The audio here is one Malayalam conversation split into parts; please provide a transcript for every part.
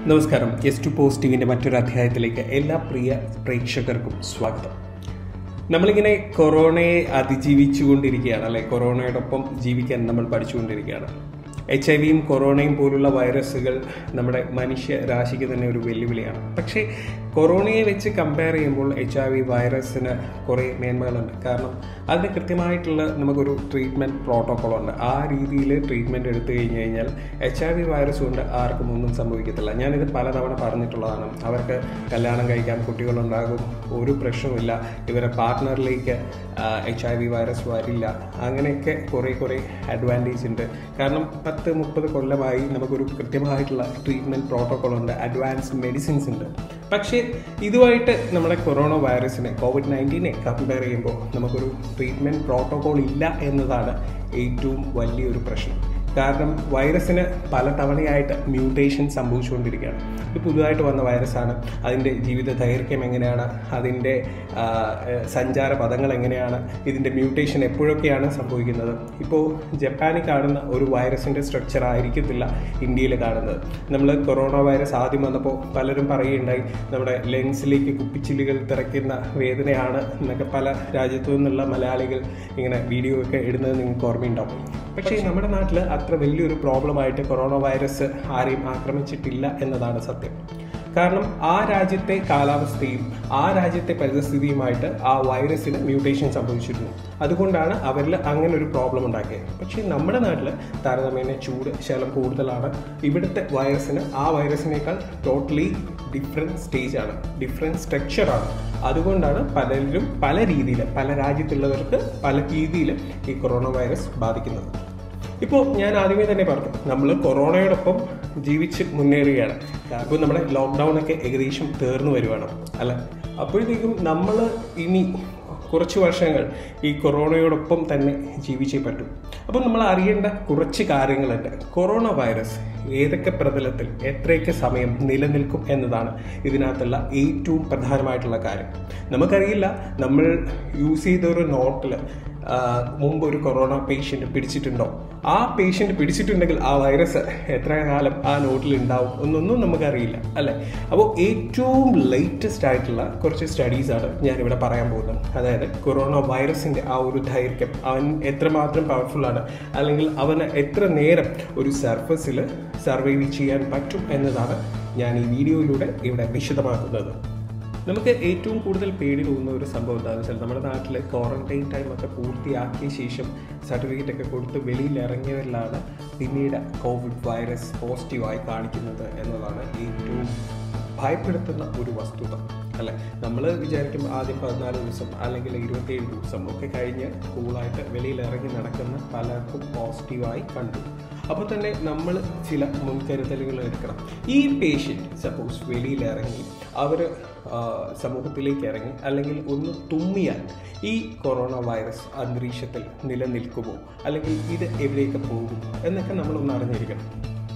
നമസ്കാരം എസ് ടു പോസ്റ്റിങ്ങിൻ്റെ മറ്റൊരു അധ്യായത്തിലേക്ക് എല്ലാ പ്രിയ പ്രേക്ഷകർക്കും സ്വാഗതം നമ്മളിങ്ങനെ കൊറോണയെ അതിജീവിച്ചുകൊണ്ടിരിക്കുകയാണ് അല്ലെ കൊറോണയോടൊപ്പം ജീവിക്കാൻ നമ്മൾ പഠിച്ചുകൊണ്ടിരിക്കുകയാണ് എച്ച് ഐ വിയും കൊറോണയും പോലുള്ള വൈറസുകൾ നമ്മുടെ മനുഷ്യ രാശിക്ക് തന്നെ ഒരു വെല്ലുവിളിയാണ് പക്ഷേ കൊറോണയെ വെച്ച് കമ്പയർ ചെയ്യുമ്പോൾ എച്ച് ഐ വി വൈറസിന് കുറേ മേന്മകളുണ്ട് കാരണം അതിന് കൃത്യമായിട്ടുള്ള നമുക്കൊരു ട്രീറ്റ്മെൻറ്റ് പ്രോട്ടോക്കോൾ ഉണ്ട് ആ രീതിയിൽ ട്രീറ്റ്മെൻറ്റ് എടുത്തു കഴിഞ്ഞ് കഴിഞ്ഞാൽ എച്ച് ഐ വി വൈറസ് കൊണ്ട് ആർക്കും ഒന്നും സംഭവിക്കത്തില്ല ഞാനിത് പലതവണ പറഞ്ഞിട്ടുള്ളതാണ് അവർക്ക് കല്യാണം കഴിക്കാൻ കുട്ടികളുണ്ടാകും ഒരു പ്രശ്നവുമില്ല ഇവരെ പാർട്ട്ണറിലേക്ക് എച്ച് ഐ വി വൈറസ് വരില്ല അങ്ങനെയൊക്കെ കുറേ കുറേ അഡ്വാൻറ്റേജ് ഉണ്ട് കാരണം പത്ത് മുപ്പത് കൊല്ലമായി നമുക്കൊരു കൃത്യമായിട്ടുള്ള ട്രീറ്റ്മെൻറ്റ് പ്രോട്ടോക്കോൾ ഉണ്ട് അഡ്വാൻസ് മെഡിസിൻസ് ഉണ്ട് പക്ഷേ ഇതുമായിട്ട് നമ്മുടെ കൊറോണ വൈറസിനെ കോവിഡ് നയൻറ്റീനെ കമ്പയർ ചെയ്യുമ്പോൾ നമുക്കൊരു ട്രീറ്റ്മെൻറ്റ് പ്രോട്ടോക്കോൾ ഇല്ല എന്നതാണ് ഏറ്റവും വലിയൊരു പ്രശ്നം കാരണം വൈറസിന് പല തവണയായിട്ട് മ്യൂട്ടേഷൻ സംഭവിച്ചുകൊണ്ടിരിക്കുകയാണ് ഇത് പുതുതായിട്ട് വന്ന വൈറസാണ് അതിൻ്റെ ജീവിത ദൈർഘ്യം എങ്ങനെയാണ് അതിൻ്റെ ആ, ഏഹ്, സഞ്ചാര പദങ്ങൾ എങ്ങനെയാണ് ഇതിൻ്റെ മ്യൂട്ടേഷൻ എപ്പോഴൊക്കെയാണ് സംഭവിക്കുന്നത് ഇപ്പോൾ ജപ്പാനിൽ കാണുന്ന ഒരു വൈറസിൻ്റെ സ്ട്രക്ചർ ആയിരിക്കത്തില്ല ഇന്ത്യയിൽ കാണുന്നത് നമ്മൾ കൊറോണ വൈറസ് ആദ്യം വന്നപ്പോൾ പലരും പറയുകയുണ്ടായി നമ്മുടെ ലെൻസിലേക്ക് കുപ്പിച്ചില്ലുകൾ തിറയ്ക്കുന്ന വേദനയാണ് എന്നൊക്കെ പല രാജ്യത്തു നിന്നുള്ള മലയാളികൾ ഇങ്ങനെ വീഡിയോ ഒക്കെ ഇടുന്നത് നിങ്ങൾക്ക് ഓർമ്മയുണ്ടാവും പക്ഷേ നമ്മുടെ നാട്ടിൽ അത്ര വലിയൊരു പ്രോബ്ലമായിട്ട് കൊറോണ വൈറസ് ആരെയും ആക്രമിച്ചിട്ടില്ല എന്നതാണ് സത്യം കാരണം ആ രാജ്യത്തെ കാലാവസ്ഥയും ആ രാജ്യത്തെ പരിസ്ഥിതിയുമായിട്ട് ആ വൈറസിന് മ്യൂട്ടേഷൻ സംഭവിച്ചിരുന്നു അതുകൊണ്ടാണ് അവരിൽ അങ്ങനെ ഒരു പ്രോബ്ലം ഉണ്ടാക്കിയത് പക്ഷേ നമ്മുടെ നാട്ടിൽ താരതമ്യേന ചൂട് ശലം കൂടുതലാണ് ഇവിടുത്തെ വൈറസിന് ആ വൈറസിനേക്കാൾ ടോട്ടലി ഡിഫറെൻറ്റ് സ്റ്റേജാണ് ഡിഫറെൻറ്റ് സ്ട്രക്ചറാണ് അതുകൊണ്ടാണ് പലരും പല രീതിയിൽ പല രാജ്യത്തുള്ളവർക്ക് പല രീതിയിൽ ഈ കൊറോണ വൈറസ് ബാധിക്കുന്നത് ഇപ്പോൾ ഞാൻ ആദ്യമേ തന്നെ പറഞ്ഞു നമ്മൾ കൊറോണയോടൊപ്പം ജീവിച്ച് മുന്നേറുകയാണ് ഇപ്പോൾ നമ്മുടെ ലോക്ക്ഡൗൺ ഒക്കെ ഏകദേശം തീർന്നു വരുവാണ് അല്ല അപ്പോഴത്തേക്കും നമ്മൾ ഇനി കുറച്ച് വർഷങ്ങൾ ഈ കൊറോണയോടൊപ്പം തന്നെ ജീവിച്ചേ പറ്റൂ അപ്പോൾ നമ്മൾ അറിയേണ്ട കുറച്ച് കാര്യങ്ങളുണ്ട് കൊറോണ വൈറസ് ഏതൊക്കെ പ്രതലത്തിൽ എത്രയൊക്കെ സമയം നിലനിൽക്കും എന്നതാണ് ഇതിനകത്തുള്ള ഏറ്റവും പ്രധാനമായിട്ടുള്ള കാര്യം നമുക്കറിയില്ല നമ്മൾ യൂസ് ചെയ്ത ഒരു നോട്ടിൽ മുമ്പ് ഒരു കൊറോണ പേഷ്യൻ്റ് പിടിച്ചിട്ടുണ്ടോ ആ പേഷ്യൻ്റ് പിടിച്ചിട്ടുണ്ടെങ്കിൽ ആ വൈറസ് എത്ര കാലം ആ നോട്ടിൽ ഉണ്ടാവും എന്നൊന്നും നമുക്കറിയില്ല അല്ലേ അപ്പോൾ ഏറ്റവും ലേറ്റസ്റ്റ് ആയിട്ടുള്ള കുറച്ച് സ്റ്റഡീസാണ് ഞാനിവിടെ പറയാൻ പോകുന്നത് അതായത് കൊറോണ വൈറസിൻ്റെ ആ ഒരു ദൈർഘ്യം അവൻ എത്രമാത്രം പവർഫുൾ ആണ് അല്ലെങ്കിൽ അവന് എത്ര നേരം ഒരു സർഫസിൽ സർവൈവ് ചെയ്യാൻ പറ്റും എന്നതാണ് ഞാൻ ഈ വീഡിയോയിലൂടെ ഇവിടെ വിശദമാക്കുന്നത് നമുക്ക് ഏറ്റവും കൂടുതൽ പേടി തോന്നുന്ന ഒരു സംഭവം എന്താണെന്ന് വെച്ചാൽ നമ്മുടെ നാട്ടിൽ ക്വാറന്റൈൻ ടൈം ഒക്കെ പൂർത്തിയാക്കിയ ശേഷം സർട്ടിഫിക്കറ്റ് ഒക്കെ കൊടുത്ത് വെളിയിൽ ഇറങ്ങിയവരിലാണ് പിന്നീട് കോവിഡ് വൈറസ് പോസിറ്റീവായി കാണിക്കുന്നത് എന്നതാണ് ഏറ്റവും ഭയപ്പെടുത്തുന്ന ഒരു വസ്തുത അല്ലെ നമ്മൾ വിചാരിക്കും ആദ്യം പതിനാല് ദിവസം അല്ലെങ്കിൽ ഇരുപത്തിയേഴ് ദിവസം ഒക്കെ കഴിഞ്ഞ് കൂളായിട്ട് വെളിയിൽ ഇറങ്ങി നടക്കുന്ന പലർക്കും പോസിറ്റീവായി കണ്ടു അപ്പോൾ തന്നെ നമ്മൾ ചില മുൻകരുതലുകൾ എടുക്കണം ഈ പേഷ്യൻ്റ് സപ്പോസ് വെളിയിൽ ഇറങ്ങി അവർ സമൂഹത്തിലേക്ക് ഇറങ്ങി അല്ലെങ്കിൽ ഒന്ന് തുമ്മിയാൽ ഈ കൊറോണ വൈറസ് അന്തരീക്ഷത്തിൽ നിലനിൽക്കുമോ അല്ലെങ്കിൽ ഇത് എവിടേക്ക് പോകും എന്നൊക്കെ നമ്മളൊന്ന് അറിഞ്ഞിരിക്കണം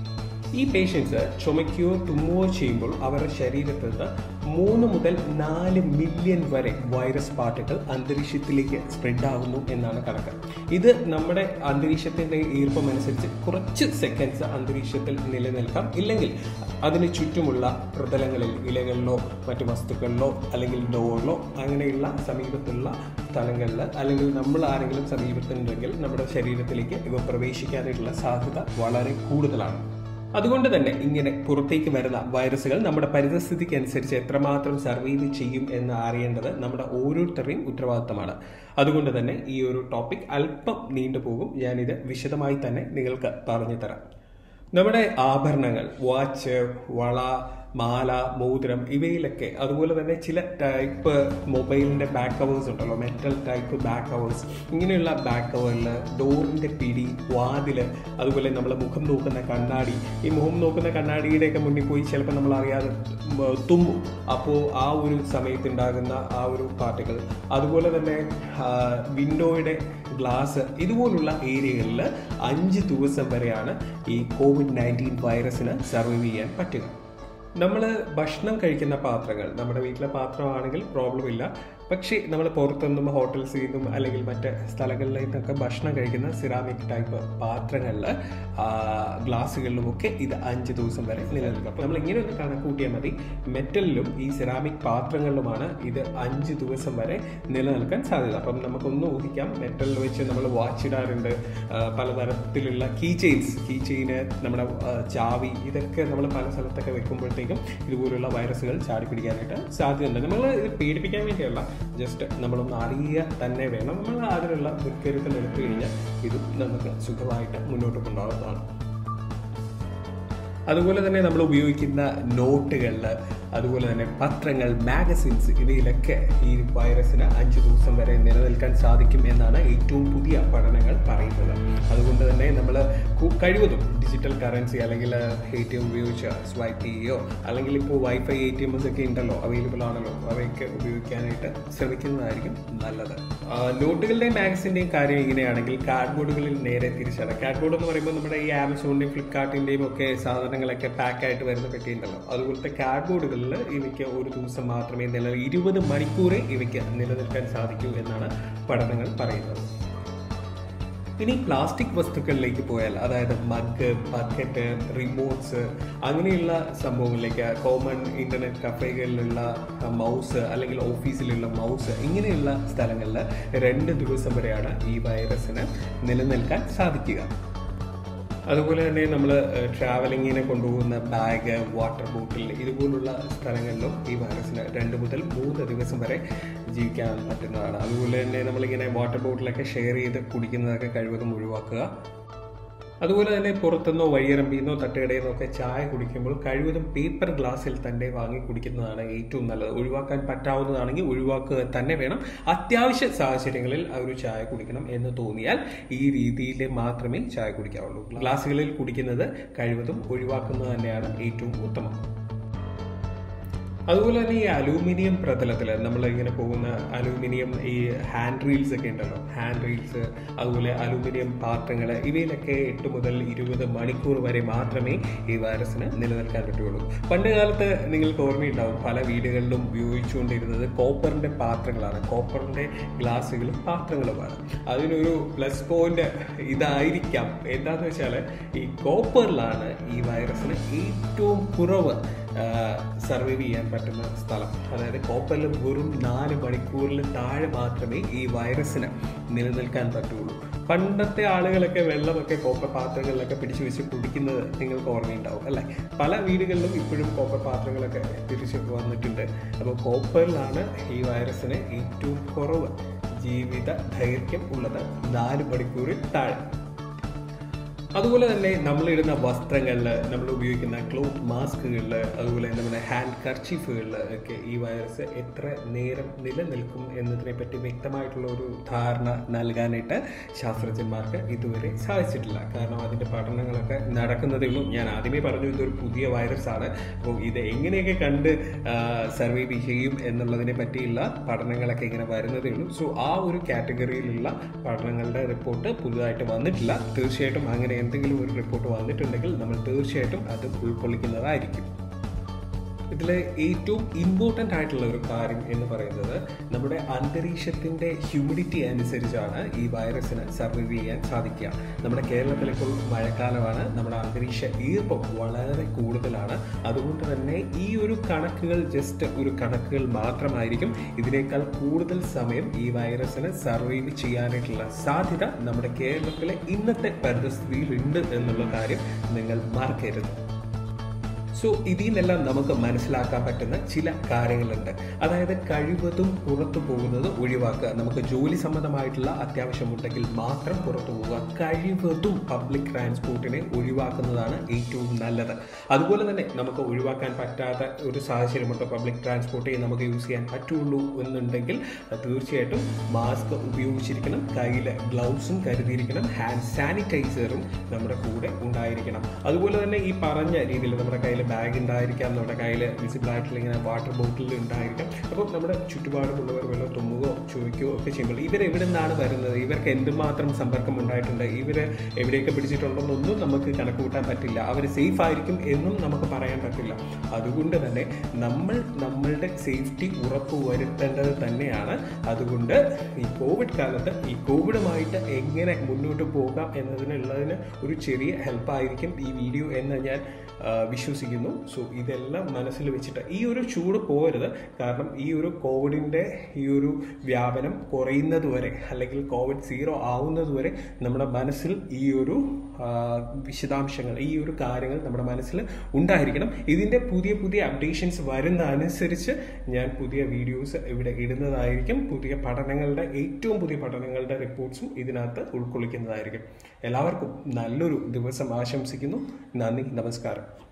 ഈ പേഷ്യൻസ് ചുമയ്ക്കുകയോ തുമ്മുകയോ ചെയ്യുമ്പോൾ അവരുടെ ശരീരത്തിൽ നിന്ന് മൂന്ന് മുതൽ നാല് മില്യൺ വരെ വൈറസ് പാർട്ടികൾ അന്തരീക്ഷത്തിലേക്ക് സ്പ്രെഡ് ആകുന്നു എന്നാണ് കണക്ക് ഇത് നമ്മുടെ അന്തരീക്ഷത്തിൻ്റെ ഈർപ്പം അനുസരിച്ച് കുറച്ച് സെക്കൻഡ്സ് അന്തരീക്ഷത്തിൽ നിലനിൽക്കാം ഇല്ലെങ്കിൽ അതിന് ചുറ്റുമുള്ള പ്രതലങ്ങളിൽ ഇലകളിലോ മറ്റു വസ്തുക്കളിലോ അല്ലെങ്കിൽ ഡോറിലോ അങ്ങനെയുള്ള സമീപത്തുള്ള സ്ഥലങ്ങളിൽ അല്ലെങ്കിൽ നമ്മൾ ആരെങ്കിലും സമീപത്തുണ്ടെങ്കിൽ നമ്മുടെ ശരീരത്തിലേക്ക് ഇവ പ്രവേശിക്കാനായിട്ടുള്ള സാധ്യത വളരെ കൂടുതലാണ് അതുകൊണ്ട് തന്നെ ഇങ്ങനെ പുറത്തേക്ക് വരുന്ന വൈറസുകൾ നമ്മുടെ പരിതസ്ഥിതിക്ക് അനുസരിച്ച് എത്രമാത്രം സർവൈവ് ചെയ്യും എന്ന് അറിയേണ്ടത് നമ്മുടെ ഓരോരുത്തരുടെയും ഉത്തരവാദിത്തമാണ് അതുകൊണ്ട് തന്നെ ഈ ഒരു ടോപ്പിക് അല്പം നീണ്ടുപോകും ഞാനിത് വിശദമായി തന്നെ നിങ്ങൾക്ക് പറഞ്ഞു തരാം നമ്മുടെ ആഭരണങ്ങൾ വാച്ച് വള മാല മോതിരം ഇവയിലൊക്കെ അതുപോലെ തന്നെ ചില ടൈപ്പ് മൊബൈലിൻ്റെ ബാക്ക് കവേഴ്സ് ഉണ്ടല്ലോ മെറ്റൽ ടൈപ്പ് ബാക്ക് കവേഴ്സ് ഇങ്ങനെയുള്ള ബാക്ക് കവറിൽ ഡോറിൻ്റെ പിടി വാതിൽ അതുപോലെ നമ്മൾ മുഖം നോക്കുന്ന കണ്ണാടി ഈ മുഖം നോക്കുന്ന കണ്ണാടിയുടെയൊക്കെ മുന്നിൽ പോയി ചിലപ്പോൾ നമ്മൾ അറിയാതെ ഉം, തുമ്മും അപ്പോൾ ആ ഒരു സമയത്തുണ്ടാകുന്ന ആ ഒരു പാർട്ടികൾ അതുപോലെ തന്നെ വിൻഡോയുടെ ഗ്ലാസ് ഇതുപോലുള്ള ഏരിയകളിൽ അഞ്ച് ദിവസം വരെയാണ് ഈ കോവിഡ് നയൻറ്റീൻ വൈറസിന് സർവൈവ് ചെയ്യാൻ പറ്റുക നമ്മൾ ഭക്ഷണം കഴിക്കുന്ന പാത്രങ്ങൾ നമ്മുടെ വീട്ടിലെ പാത്രമാണെങ്കിൽ പ്രോബ്ലം ഇല്ല പക്ഷേ നമ്മൾ പുറത്തുനിന്നും ഹോട്ടൽസിൽ നിന്നും അല്ലെങ്കിൽ മറ്റ് സ്ഥലങ്ങളിൽ നിന്നൊക്കെ ഭക്ഷണം കഴിക്കുന്ന സിറാമിക് ടൈപ്പ് പാത്രങ്ങളിൽ ഗ്ലാസ്സുകളിലുമൊക്കെ ഇത് അഞ്ച് ദിവസം വരെ നിലനിൽക്കും അപ്പോൾ നമ്മൾ ഇങ്ങനെ ഒന്ന് കണക്ക് കൂട്ടിയാൽ മതി മെറ്റലിലും ഈ സിറാമിക് പാത്രങ്ങളിലുമാണ് ഇത് അഞ്ച് ദിവസം വരെ നിലനിൽക്കാൻ സാധ്യത അപ്പം നമുക്കൊന്ന് ഊഹിക്കാം മെറ്റലിൽ വെച്ച് നമ്മൾ വാച്ച് ഇടാറുണ്ട് ആ, പലതരത്തിലുള്ള കീ ചെയിൻസ് കീ ചെയിന് നമ്മുടെ ആ, ചാവി ഇതൊക്കെ നമ്മൾ പല സ്ഥലത്തൊക്കെ വെക്കുമ്പോഴത്തേക്കും ഇതുപോലുള്ള വൈറസുകൾ ചാടി പിടിക്കാനായിട്ട് സാധ്യതയുണ്ട് നമ്മൾ ഇത് പേടിപ്പിക്കാൻ വേണ്ടിയല്ല ജസ്റ്റ് നമ്മളൊന്ന് അറിയുക തന്നെ വേണം നമ്മൾ അതിനുള്ള മുൻകരുതൽ എടുത്തു കഴിഞ്ഞാൽ ഇത് നമുക്ക് സുഖമായിട്ട് മുന്നോട്ട് കൊണ്ടുപോകുന്നതാണ് അതുപോലെ തന്നെ നമ്മൾ ഉപയോഗിക്കുന്ന നോട്ടുകളിൽ അതുപോലെ തന്നെ പത്രങ്ങൾ മാഗസിൻസ് ഇവയിലൊക്കെ ഈ വൈറസിന് അഞ്ച് ദിവസം വരെ നിലനിൽക്കാൻ സാധിക്കും എന്നാണ് ഏറ്റവും പുതിയ പഠനങ്ങൾ പറയുന്നത് അതുകൊണ്ട് തന്നെ നമ്മൾ കഴിവതും ഡിജിറ്റൽ കറൻസി അല്ലെങ്കിൽ എ ടി എം ഉപയോഗിച്ച് സ്വൈപ്പ് ചെയ്യുകയോ അല്ലെങ്കിൽ ഇപ്പോൾ വൈഫൈ എ ടി എംസ് ഒക്കെ ഉണ്ടല്ലോ അവൈലബിൾ ആണല്ലോ അവയൊക്കെ ഉപയോഗിക്കാനായിട്ട് ശ്രമിക്കുന്നതായിരിക്കും നല്ലത് ആ, നോട്ടുകളുടെയും മാഗസിൻ്റെയും കാര്യം ഇങ്ങനെയാണെങ്കിൽ കാർഡ്ബോർഡുകളിൽ നേരെ തിരിച്ചാണ് കാർഡ്ബോർഡ് എന്ന് പറയുമ്പോൾ നമ്മുടെ ഈ ആമസോണിൻ്റെയും ഫ്ലിപ്കാർട്ടിൻ്റെയും ഒക്കെ സാധനങ്ങളൊക്കെ പാക്കായിട്ട് വരുന്ന പെട്ടിയുണ്ടല്ലോ അതുപോലത്തെ കാർഡ്ബോർഡുകളിൽ ഇവയ്ക്ക് ഒരു ദിവസം മാത്രമേ നില ഇരുപത് മണിക്കൂറേ ഇവയ്ക്ക് നിലനിൽക്കാൻ സാധിക്കൂ എന്നാണ് പഠനങ്ങൾ പറയുന്നത് ഇനി പ്ലാസ്റ്റിക് വസ്തുക്കളിലേക്ക് പോയാൽ അതായത് മഗ് ബക്കറ്റ് റിമോട്ട്സ് അങ്ങനെയുള്ള സംഭവങ്ങളിലേക്ക് കോമൺ ഇന്റർനെറ്റ് കഫേകളിലുള്ള മൗസ് അല്ലെങ്കിൽ ഓഫീസിലുള്ള മൗസ് ഇങ്ങനെയുള്ള സ്ഥലങ്ങളിൽ രണ്ട് ദിവസം വരെയാണ് ഈ വൈറസിന് നിലനിൽക്കാൻ സാധിക്കുക അതുപോലെ തന്നെ നമ്മൾ ട്രാവലിങ്ങിനെ കൊണ്ടുപോകുന്ന ബാഗ് വാട്ടർ ബോട്ടിൽ ഇതുപോലുള്ള സ്ഥലങ്ങളിലും ഈ വൈറസിന് രണ്ട് മുതൽ മൂന്ന് ദിവസം വരെ ജീവിക്കാൻ പറ്റുന്നതാണ് അതുപോലെ തന്നെ നമ്മളിങ്ങനെ വാട്ടർ ബോട്ടിലൊക്കെ ഷെയർ ചെയ്ത് കുടിക്കുന്നതൊക്കെ കഴിവതും ഒഴിവാക്കുക അതുപോലെ തന്നെ പുറത്തുനിന്നോ വഴിയിറമ്പിന്നോ തട്ടുകടയിൽ നിന്നോ ഒക്കെ ചായ കുടിക്കുമ്പോൾ കഴിവതും പേപ്പർ ഗ്ലാസ്സിൽ തന്നെ വാങ്ങി കുടിക്കുന്നതാണ് ഏറ്റവും നല്ലത് ഒഴിവാക്കാൻ പറ്റാവുന്നതാണെങ്കിൽ ഒഴിവാക്കുക തന്നെ വേണം അത്യാവശ്യ സാഹചര്യങ്ങളിൽ ആ ഒരു ചായ കുടിക്കണം എന്ന് തോന്നിയാൽ ഈ രീതിയിൽ മാത്രമേ ചായ കുടിക്കാവുള്ളൂ ഗ്ലാസ്സുകളിൽ കുടിക്കുന്നത് കഴിവതും ഒഴിവാക്കുന്നത് തന്നെയാണ് ഏറ്റവും ഉത്തമം അതുപോലെ തന്നെ ഈ അലൂമിനിയം പ്രതലത്തിൽ നമ്മൾ ഇങ്ങനെ പോകുന്ന അലൂമിനിയം ഈ ഹാൻഡ് റീൽസ് ഒക്കെ ഉണ്ടല്ലോ ഹാൻഡ് റീൽസ് അതുപോലെ അലൂമിനിയം പാത്രങ്ങൾ ഇവയിലൊക്കെ എട്ട് മുതൽ ഇരുപത് മണിക്കൂർ വരെ മാത്രമേ ഈ വൈറസിന് നിലനിൽക്കാൻ പറ്റുള്ളൂ പണ്ട് കാലത്ത് നിങ്ങൾക്ക് ഓർമ്മയുണ്ടാവും പല വീടുകളിലും ഉപയോഗിച്ചുകൊണ്ടിരുന്നത് കോപ്പറിന്റെ പാത്രങ്ങളാണ് കോപ്പറിന്റെ ഗ്ലാസ്സുകളും പാത്രങ്ങളുമാണ് അതിനൊരു പ്ലസ് പോയിന്റ് ഇതായിരിക്കാം എന്താന്ന് വെച്ചാൽ ഈ കോപ്പറിലാണ് ഈ വൈറസിന് ഏറ്റവും കുറവ് സർവൈവ് ചെയ്യാൻ പറ്റുന്ന സ്ഥലം അതായത് കോപ്പറിൽ വെറും നാല് മണിക്കൂറിൽ താഴെ മാത്രമേ ഈ വൈറസിന് നിലനിൽക്കാൻ പറ്റുള്ളൂ പണ്ടത്തെ ആളുകളൊക്കെ വെള്ളമൊക്കെ കോപ്പർ പാത്രങ്ങളിലൊക്കെ പിടിച്ചു വെച്ച് കുടിക്കുന്നത് നിങ്ങൾക്ക് ഓർമ്മയുണ്ടാവും അല്ലേ പല വീടുകളിലും ഇപ്പോഴും കോപ്പർ പാത്രങ്ങളൊക്കെ തിരിച്ചു വന്നിട്ടുണ്ട് അപ്പോൾ കോപ്പറിലാണ് ഈ വൈറസിന് ഏറ്റവും കുറവ് ജീവിത ദൈർഘ്യം ഉള്ളത് നാല് മണിക്കൂറിൽ താഴെ അതുപോലെ തന്നെ നമ്മളിടുന്ന വസ്ത്രങ്ങളിൽ നമ്മൾ ഉപയോഗിക്കുന്ന ക്ലോത്ത് മാസ്കുകളിൽ അതുപോലെ നമ്മുടെ ഹാൻഡ് കർച്ചീഫുകളിൽ ഒക്കെ ഈ വൈറസ് എത്ര നേരം നിലനിൽക്കും എന്നതിനെ പറ്റി വ്യക്തമായിട്ടുള്ള ഒരു ധാരണ നൽകാനായിട്ട് ശാസ്ത്രജ്ഞന്മാർക്ക് ഇതുവരെ സാധിച്ചിട്ടില്ല കാരണം അതിൻ്റെ പഠനങ്ങളൊക്കെ നടക്കുന്നതേ ഉള്ളൂ ഞാൻ ആദ്യമേ പറഞ്ഞു ഇതൊരു പുതിയ വൈറസ് ആണ് അപ്പോൾ ഇത് എങ്ങനെയൊക്കെ കണ്ട് സർവൈവ് ചെയ്യും എന്നുള്ളതിനെ പറ്റിയുള്ള പഠനങ്ങളൊക്കെ ഇങ്ങനെ വരുന്നതേ ഉള്ളൂ സോ ആ ഒരു കാറ്റഗറിയിലുള്ള പഠനങ്ങളുടെ റിപ്പോർട്ട് പുതുതായിട്ട് വന്നിട്ടില്ല തീർച്ചയായിട്ടും അങ്ങനെ എന്തെങ്കിലും ഒരു റിപ്പോർട്ട് വന്നിട്ടുണ്ടെങ്കിൽ നമ്മൾ തീർച്ചയായിട്ടും അത് ഉൾക്കൊള്ളിക്കുന്നതായിരിക്കും ഇതിലെ ഏറ്റവും ഇമ്പോർട്ടൻ്റ് ആയിട്ടുള്ള ഒരു കാര്യം എന്ന് പറയുന്നത് നമ്മുടെ അന്തരീക്ഷത്തിൻ്റെ ഹ്യൂമിഡിറ്റി അനുസരിച്ചാണ് ഈ വൈറസിന് സർവൈവ് ചെയ്യാൻ സാധിക്കുക നമ്മുടെ കേരളത്തിൽ ഇപ്പോൾ മഴക്കാലമാണ് നമ്മുടെ അന്തരീക്ഷ ഈർപ്പം വളരെ കൂടുതലാണ് അതുകൊണ്ട് തന്നെ ഈ ഒരു കണക്കുകൾ ജസ്റ്റ് ഒരു കണക്കുകൾ മാത്രമായിരിക്കും ഇതിനേക്കാൾ കൂടുതൽ സമയം ഈ വൈറസിന് സർവൈവ് ചെയ്യാനായിട്ടുള്ള സാധ്യത നമ്മുടെ കേരളത്തിലെ ഇന്നത്തെ പരിസ്ഥിതിയിൽ ഉണ്ട് എന്നുള്ള കാര്യം നിങ്ങൾ മറക്കരുത് സോ ഇതിൽ നിന്നെല്ലാം നമുക്ക് മനസ്സിലാക്കാൻ പറ്റുന്ന ചില കാര്യങ്ങളുണ്ട് അതായത് കഴിവതും പുറത്തു പോകുന്നത് ഒഴിവാക്കുക നമുക്ക് ജോലി സംബന്ധമായിട്ടുള്ള അത്യാവശ്യമുണ്ടെങ്കിൽ മാത്രം പുറത്തു പോവുക കഴിവതും പബ്ലിക് ട്രാൻസ്പോർട്ടിനെ ഒഴിവാക്കുന്നതാണ് ഏറ്റവും നല്ലത് അതുപോലെ തന്നെ നമുക്ക് ഒഴിവാക്കാൻ പറ്റാത്ത ഒരു സാഹചര്യമുണ്ട് പബ്ലിക് ട്രാൻസ്പോർട്ടേ നമുക്ക് യൂസ് ചെയ്യാൻ പറ്റുള്ളൂ എന്നുണ്ടെങ്കിൽ തീർച്ചയായിട്ടും മാസ്ക് ഉപയോഗിച്ചിരിക്കണം കയ്യിൽ ഗ്ലൗസും കരുതിയിരിക്കണം ഹാൻഡ് സാനിറ്റൈസറും നമ്മുടെ കൂടെ ഉണ്ടായിരിക്കണം അതുപോലെ തന്നെ ഈ പറഞ്ഞ രീതിയിൽ നമ്മുടെ കയ്യിൽ ബാഗ് ഉണ്ടായിരിക്കാം നമ്മുടെ കയ്യിൽ വിസിബിൾ ആയിട്ടുള്ള ഇങ്ങനെ വാട്ടർ ബോട്ടിൽ ഉണ്ടായിരിക്കാം അപ്പോൾ നമ്മുടെ ചുറ്റുപാടുമുള്ളവർ വല്ല തുമ്മുകയോ ചോദിക്കുകയോ ഒക്കെ ചെയ്യുമ്പോൾ ഇവർ എവിടെ നിന്നാണ് വരുന്നത് ഇവർക്ക് എന്തുമാത്രം സമ്പർക്കം ഉണ്ടായിട്ടുണ്ട് ഇവർ എവിടെയൊക്കെ പിടിച്ചിട്ടുണ്ടെന്നൊന്നും നമുക്ക് കണക്ക് കൂട്ടാൻ പറ്റില്ല അവർ സേഫ് ആയിരിക്കും എന്നും നമുക്ക് പറയാൻ പറ്റില്ല അതുകൊണ്ട് തന്നെ നമ്മൾ നമ്മളുടെ സേഫ്റ്റി ഉറപ്പ് വരുത്തേണ്ടത് തന്നെയാണ് അതുകൊണ്ട് ഈ കോവിഡ് കാലത്ത് ഈ കോവിഡുമായിട്ട് എങ്ങനെ മുന്നോട്ട് പോകാം എന്നതിനുള്ളതിന് ഒരു ചെറിയ ഹെൽപ്പായിരിക്കും ഈ വീഡിയോ എന്ന് ഞാൻ ആ, വിശ്വസിക്കുന്നു സോ ഇതെല്ലാം മനസ്സിൽ വെച്ചിട്ട് ഈ ഒരു ചൂട് പോരുത് കാരണം ഈ ഒരു കോവിഡിൻ്റെ ഈ ഒരു വ്യാപനം കുറയുന്നത് വരെ അല്ലെങ്കിൽ കോവിഡ് സീറോ ആവുന്നത് വരെ നമ്മുടെ മനസ്സിൽ ഈ ഒരു ആ, വിശദാംശങ്ങൾ ഈ ഒരു കാര്യങ്ങൾ നമ്മുടെ മനസ്സിൽ ഉണ്ടായിരിക്കണം ഇതിൻ്റെ പുതിയ പുതിയ അപ്ഡേഷൻസ് വരുന്ന അനുസരിച്ച് ഞാൻ പുതിയ വീഡിയോസ് ഇവിടെ ഇടുന്നതായിരിക്കും പുതിയ പഠനങ്ങളുടെ ഏറ്റവും പുതിയ പഠനങ്ങളുടെ റിപ്പോർട്ട്സും ഇതിനകത്ത് ഉൾക്കൊള്ളിക്കുന്നതായിരിക്കും എല്ലാവർക്കും നല്ലൊരു ദിവസം ആശംസിക്കുന്നു നന്ദി നമസ്കാരം